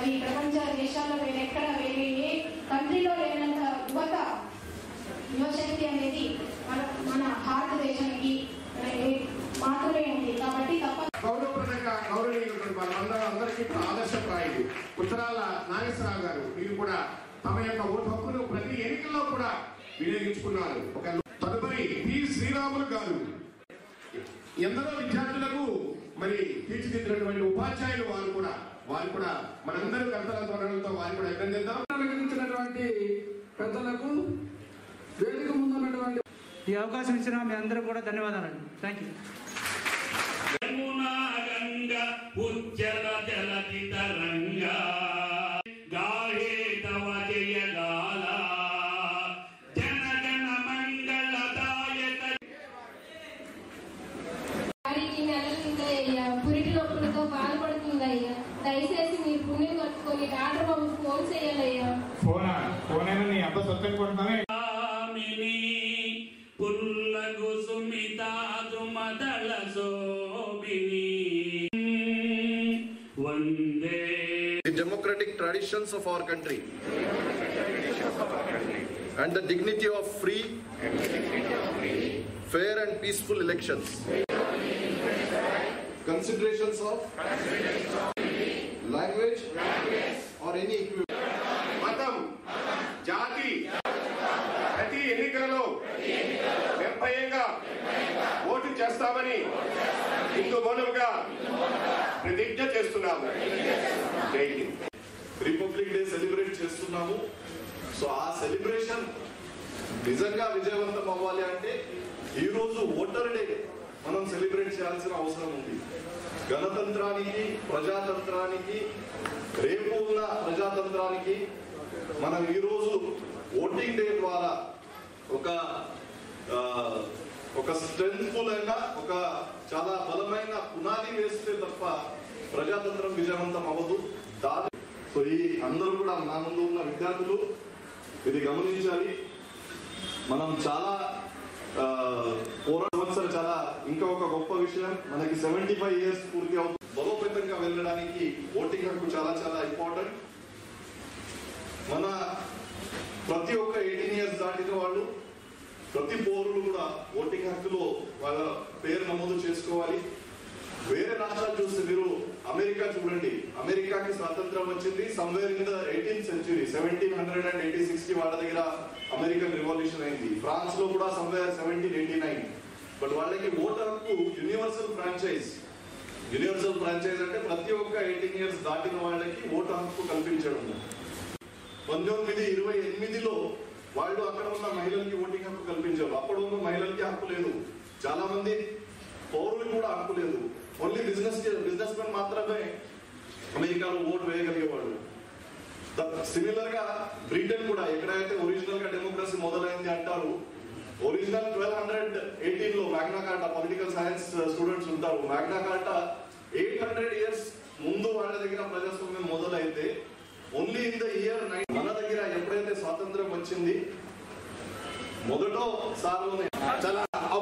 అది ప్రపంచ దేశాల్లో వేరే ఎక్కడ వేరే ఏ కంట్రీలో లేనంత యువత యువశక్తి అనేది మన మన భారతదేశానికి ఏ- మాత్రమే ఉంది కాబట్టి తప్ప గౌరవప్రదంగా గౌరవనీయులైనటువంటి వాళ్ళందరూ అందరికీ కూడా ఆదర్శప్రాయులు ఉత్తరాల నాగేశ్వరరావు గారు మీరు కూడా తమ యొక్క ఓటు హక్కును ప్రతి ఎన్నికల్లో కూడా వినియోగించుకున్నారు ఒక తదుపరి పి శ్రీరాములు గారు ఎందరో విద్యార్థులకు మరి తీర్చిదిద్దినటువంటి ఉపాధ్యాయులు వారు కూడా వారు కూడా మనందరూ కర్తల ధోరణులతో వారు కూడా అభినందిద్దాం అలంకరించినటువంటి పెద్దలకు వేదిక ముందున్నటువంటి ఈ అవకాశం ఇచ్చిన మీ అందరూ కూడా ధన్యవాదాలండి థ్యాంక్ యూ యమునా గంగా ఉజ్జల జలతి తరంగా గాహే తవ జయ గాల జనగణ మంగళదాయక వారికి నెలలిందయ్యా పురిటి నొప్పులతో బాధపడుతుందయ్యా దయచేసి మీరు పుణ్యం కట్టుకొని డాక్టర్ బాబు ఫోన్ చేయాలయ్యా ఫోనా ఫోన్ అయినా నీ అబ్బ సొత్తని కొడతానే కామిని పుల్లగు సుమితాదు మదళ శోభిని వందే the democratic traditions of our country and the dignity of free, fair and peaceful elections. Considerations of language or any equivalent. మతం జాతి ప్రతి ఎన్నికలలో నిర్భయంగా ఓటు చేస్తామని హిందూ మౌనముగా ప్రతిజ్ఞ చేస్తున్నాము జై హింద్ రిపబ్లిక్ డే సెలబ్రేట్ చేస్తున్నాము సో ఆ సెలబ్రేషన్ నిజంగా విజయవంతం అవ్వాలి అంటే ఈ రోజు ఓటర్ డే మనం సెలబ్రేట్ చేయాల్సిన అవసరం ఉంది గణతంత్రానికి ప్రజాతంత్రానికి రేపు ఉన్న ప్రజాతంత్రానికి మనం ఈ రోజు ఓటింగ్ డే ద్వారా ఒక ఆ, ఒక స్ట్రెంగ్ఫుల్ అయిన ఒక చాలా బలమైన పునాది వేస్తే తప్ప ప్రజాతంత్రం విజయవంతం అవ్వదు దాని సో ఈ అందరూ కూడా నా ముందు ఉన్న విద్యార్థులు ఇది గమనించాలి మనం చాలా ఆ, పూర్వ సంవత్సరం చాలా ఇంకా ఒక గొప్ప విషయం మనకి సెవెంటీ ఫైవ్ ఇయర్స్ పూర్తి అవుతుంది బలోపేతంగా వెళ్ళడానికి ఓటింగ్ హక్కు చాలా చాలా ఇంపార్టెంట్ మన ప్రతి ఒక్క ఎయిటీన్ ఇయర్స్ దాటిన వాళ్ళు ప్రతి పౌరులు కూడా ఓటింగ్ హక్కులో వాళ్ళ పేరు నమోదు చేసుకోవాలి వేరే రాష్ట్రాలు చూస్తే మీరు అమెరికా చూడండి అమెరికాకి స్వాతంత్రం వచ్చింది somewhere in the eighteenth century seventeen hundred and eighty sixty వాళ్ళ దగ్గర అమెరికన్ రివల్యూషన్ అయింది ఫ్రాన్స్ లో కూడా somewhere seventeen eighty nine but వాళ్ళకి ఓటర్ హక్కు యూనివర్సల్ ఫ్రాంచైజ్ యూనివర్సల్ ఫ్రాంచైజ్ అంటే ప్రతి ఒక్క ఎయిటీన్ ఇయర్స్ దాటిన వాళ్ళకి ఓటర్ హక్కు కల్పించడం పంతొమ్మిది ఇరవై ఎనిమిదిలో వాళ్ళు అక్కడ ఉన్న మహిళలకి ఓటింగ్ హక్కు కల్పించారు అప్పుడు ఉన్న మహిళలకి హక్కు లేదు చాలా మంది పౌరులకు కూడా హక్కు లేదు ఓన్లీ బిజినెస్ బిజినెస్ మెన్ మాత్రమే అమెరికాలో ఓటు వేయగలిగేవాడు సిమిలర్ గా బ్రిటన్ కూడా ఎక్కడైతే ఒరిజినల్ గా డెమోక్రసీ మొదలైంది అంటారు ఒరిజినల్ ట్వెల్వ్ హండ్రెడ్ ఎయిటీన్ లో Magna Carta political science students ఉంటారు Magna Carta eight hundred years ముందు వాళ్ళ దగ్గర ప్రజాస్వామ్యం మొదలైతే ఓన్లీ ఇన్ ద ఇయర్ మన దగ్గర ఎప్పుడైతే స్వాతంత్రం వచ్చింది మొదట సార్లోనే చాలా